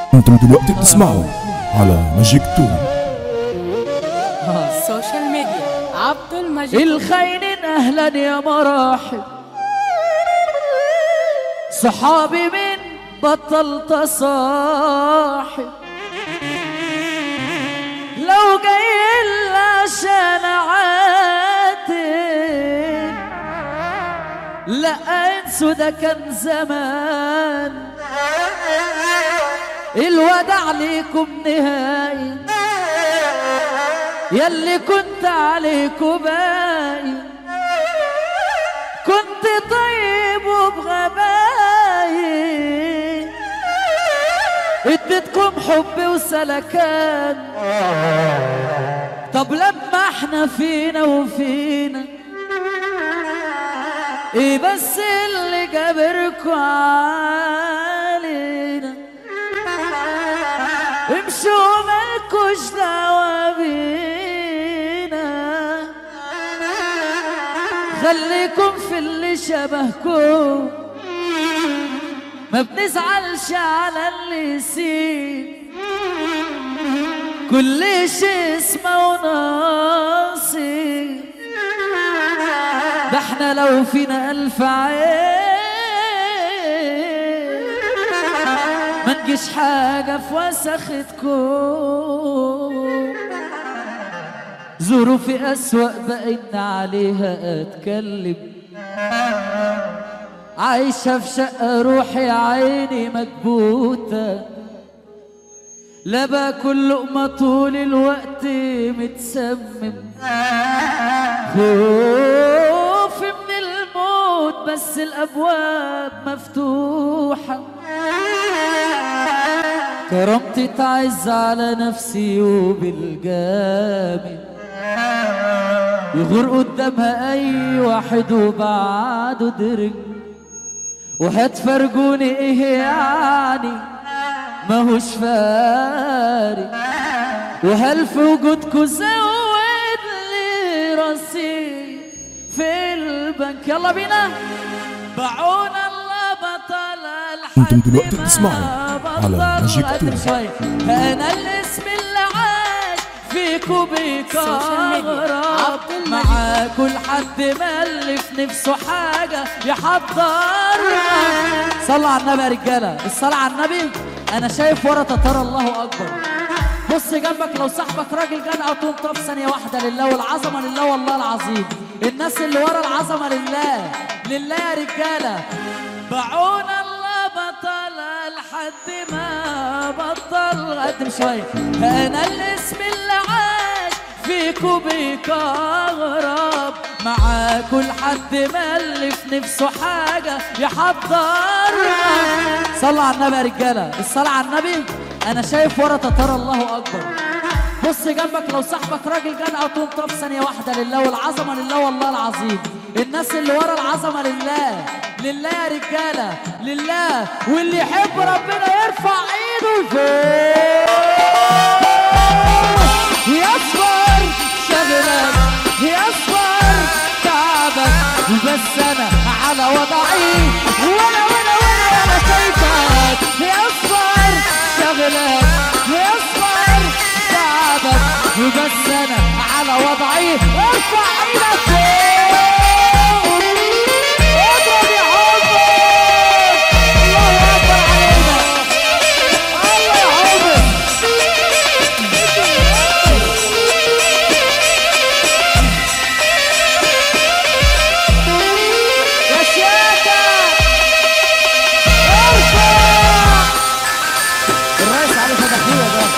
انتم دلوقتي بتسمعوا على ماجيك تون السوشيال ميديا عبد المجيد الخاينين اهلا يا مراحب صحابي من بطلت صاحب لو جاي إلا عشان عاتب لا انسوا ده كان زمان الوداع ليكم نهائي يلي كنت عليكوا باقي كنت طيب وبغباي اديتكم حب وسلكان طب لما احنا فينا وفينا ايه بس اللي جابركوا علينا امشوا مالكوش دعوة بينا خليكم في اللي شبهكم ما بنزعلش على اللي يسيب كل شيء اسمه وناصي ده احنا لو فينا ألف عين ما نجيش حاجة في وسختكم ظروفي أسوأ بقيت عليها أتكلم عايشة في شقة روحي عيني مكبوتة لا باكل لقمة طول الوقت متسمم خوفي من الموت بس الأبواب مفتوحة كرامتي تعز على نفسي وبالجامد يغور قدامها اي واحد وبعده درج وهتفرجوني ايه يعني ماهوش فارق وهل في وجودكوا زود لي رصيد في البنك يلا بينا باعونا الله بطل الحد انتم دلوقتي ما بتسمعوا بطل على ماجيك قدم تون. شوية. انا الاسم اللي عاش فيكوا السوشيال ميديا. بيكرر عبد المجيد. مع كل حد ملف نفسه حاجة يحضر صلوا على النبي يا رجالة الصلاة على النبي أنا شايف ورا تترى الله أكبر بص جنبك لو صاحبك راجل جدع تقوم تقف ثانية واحدة لله والعظمة لله والله العظيم الناس اللي ورا العظمة لله لله يا رجالة باعونا الله بطل لحد ما بطل قدم شوية أنا الاسم اللي عاش فيكوا بيكهرب مع كل حد ملف نفسه حاجة يحضر صلوا على النبي يا رجالة الصلاة على النبي أنا شايف ورا تترى الله أكبر بص جنبك لو صاحبك راجل جدع تقوم تقف ثانية واحدة لله والعظمة لله والله العظيم الناس اللي ورا العظمة لله لله يا رجالة لله واللي يحب ربنا يرفع ايده فوق يصبر شغلك يصبر تعبك بس انا على وضعي وانا وانا وانا انا شايفك يصبر شغلك يصبر تعبك بس انا على وضعي ارفع ايدك فوق اضرب يا عمر الله اكبر علينا الله يا عمر يا شياكة ارفع الرئيس علي فتحية ده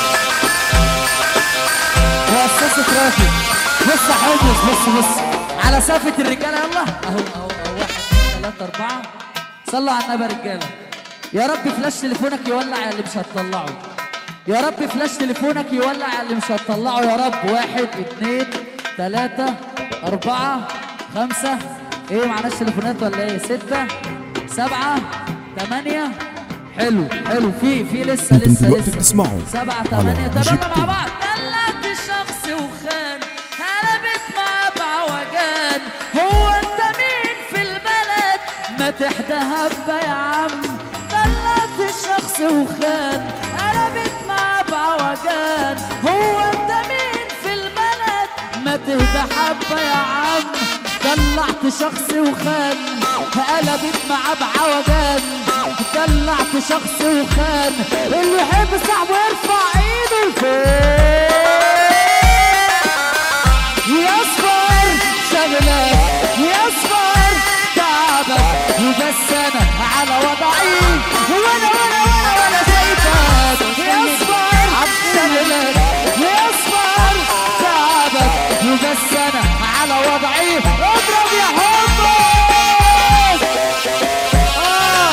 مؤسسة رافد بص يا حمص بص بص على سافة الرجالة يلا اهو اهو اهو واحد اثنين ثلاثة أربعة صلوا على النبي يا رجالة يا رب فلاش تليفونك يولع يا اللي مش هتطلعه يا رب فلاش تليفونك يولع يا اللي مش هتطلعه يا رب واحد اثنين ثلاثة أربعة خمسة ايه معناش تليفونات ولا ايه ستة سبعة ثمانية حلو حلو في في لسه انتم لسه دلوقتي لسه بتسمعوا سبعة على ثمانية طب ماجيك يلا مع تون. بعض دلعت الشخص وخان قلبت مع بعوجان هو انت مين في البلد ما تحدى هبة يا عم دلعت الشخص وخان قلبت عوجان هو انت مين في البلد ما تهدى حبة يا عم دلعت شخص وخان قلبت معاه بعوجان دلعت شخص وخان اللي يحب صاحبه يرفع ايده لفوق يصبر شغلك يصبر تعبك وبس انا على وضعي وانا وانا وانا وانا شايفك يصبر شغلك يصبر تعبك وبس انا على وضعي اضرب يا حبك اه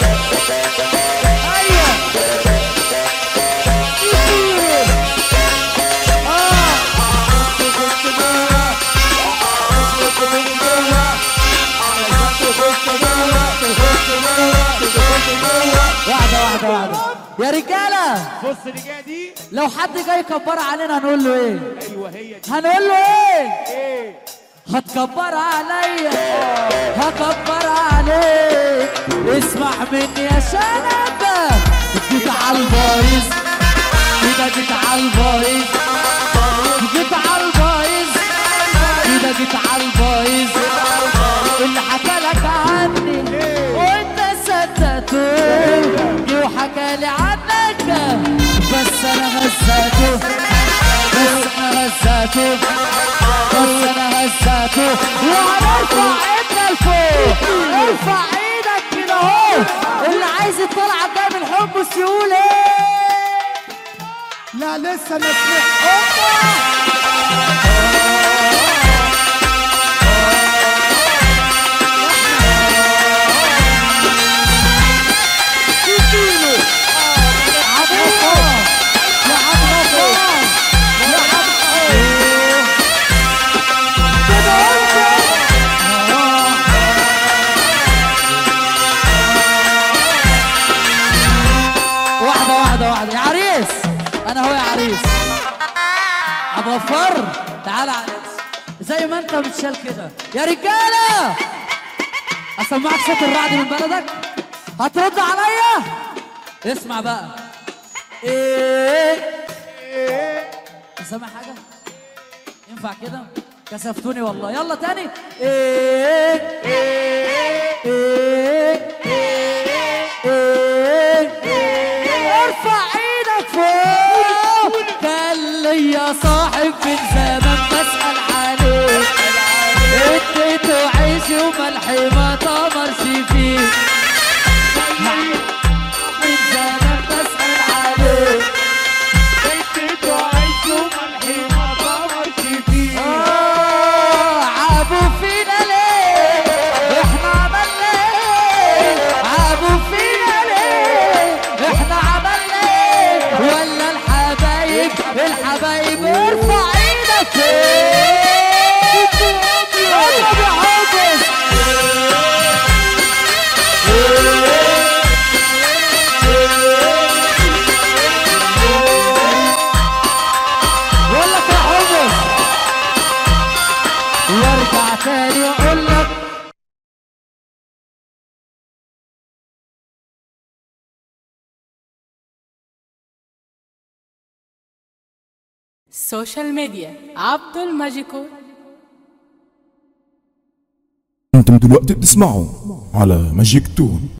ايوه واحدة واحدة واحدة يا رجالة بص اللي جايه دي لو حد جاي يكبر علينا هنقول له ايه؟ ايوه هي دي هنقول له ايه؟ ايه هتكبر عليا هكبر عليك اسمح مني يا شنبة جيت على البايظ كده جيت على البايظ جيت على البايظ كده جيت على البايظ اللي حكى لك عني وانت صدقته جه وحكى لي عنك بس انا هزاته بس انا هزاته بس انا هزاته وهنرفع ايدنا لفوق ارفع ايدك كده اهو اللي عايز يطلع قدام الحمص يقول ايه لا لسه ما سمعت عبد الغفار يا عبد الغفار يا عبد كده انت واحدة واحدة واحدة يا عريس أنا هو يا عريس عبد الغفار تعالى يا عريس زي ما أنت متشال كده يا رجالة أسمعك صوت الرعد من بلدك هترد عليا اسمع بقى ايه انت سامع حاجة؟ ينفع كده؟ كسفتوني والله يلا تاني ايه ايه ايه ايه ارفع ايدك فوق كان ليا صاحب من زمان بسأل عليه اديته عيش وملح ما طمرش فيه من زمان بسأل عليه انتوا عايشوا ملحي ما طمرش فيه آه، عابوا فينا ليه احنا عملنا ايه عابوا فينا ليه احنا عملنا ايه ولا الحبايب الحبايب ارفع ايدك فوق اضرب يا حافظ بقول لك يا حافظ وارجع تاني واقول لك سوشيال ميديا عبد الماجيكو انتم دلوقتي بتسمعوا على ماجيك تون